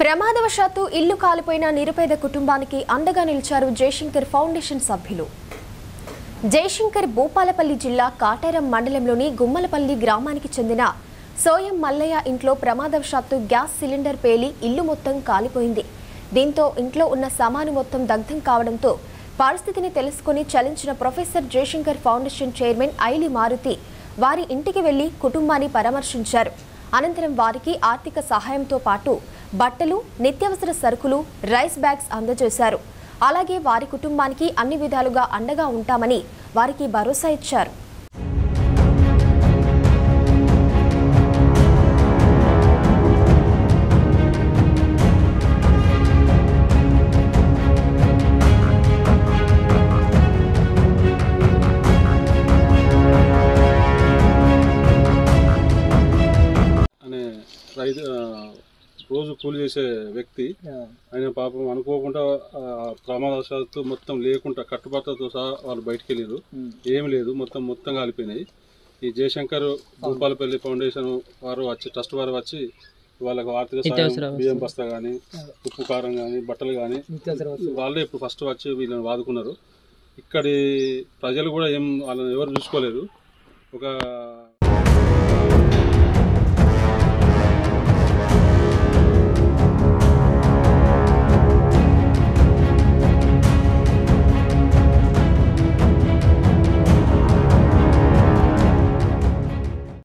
ప్రమాదవశాత్తు ఇల్లు కాలిపోయిన నిరుపేద కుటుంబానికి అండగా నిలిచారు జయశంకర్ ఫౌండేషన్ సభ్యులు జయశంకర్ భూపాలపల్లి జిల్లా కాటారం మండలంలోని గుమ్మలపల్లి గ్రామానికి చెందిన సోయం మల్లయ్య ఇంట్లో ప్రమాదవశాత్తు గ్యాస్ సిలిండర్ పేలి ఇల్లు మొత్తం కాలిపోయింది దీంతో ఇంట్లో ఉన్న సామాను మొత్తం దగ్ధం కావడంతో పరిస్థితిని తెలుసుకుని చలించిన professor Jayashankar foundation chairman Aili Maruthi వారి ఇంటికి వెళ్లి కుటుంబాన్ని పరామర్శించారు అనంతరం వారికి ఆర్థిక సహాయంతో పాటు బట్టలు నిత్యావసర సరుకులు రైస్ బ్యాగ్స్ అందజేశారు అలాగే వారి కుటుంబానికి అన్ని విధాలుగా అండగా ఉంటామని వారికి భరోసా ఇచ్చారు అనే రైతు ఆ, రోజు కూలి చేసే వ్యక్తి ఆయన పాపం అనుకోకుండా ఆ, ప్రమాదవశాత్తు మొత్తం లేకుండా కట్టుబట్టతో సహా వాళ్ళు బయటికి వెళ్ళారు ఏమి లేదు మొత్తం మొత్తం కాలిపోయినాయి ఈ జయశంకర్ భూపాలపల్లి ఫౌండేషన్ వారు వచ్చి ట్రస్ట్ వారు వచ్చి వాళ్ళకు ఆర్థిక సాయం బియ్యం బస్తా కానీ ఉప్పు కారం కానీ బట్టలు కానీ వాళ్ళే ఇప్పుడు ఫస్ట్ వచ్చి వీళ్ళని వాదుకున్నారు ఇక్కడి ప్రజలు కూడా ఏం వాళ్ళని ఎవరు చూసుకోలేరు ఒక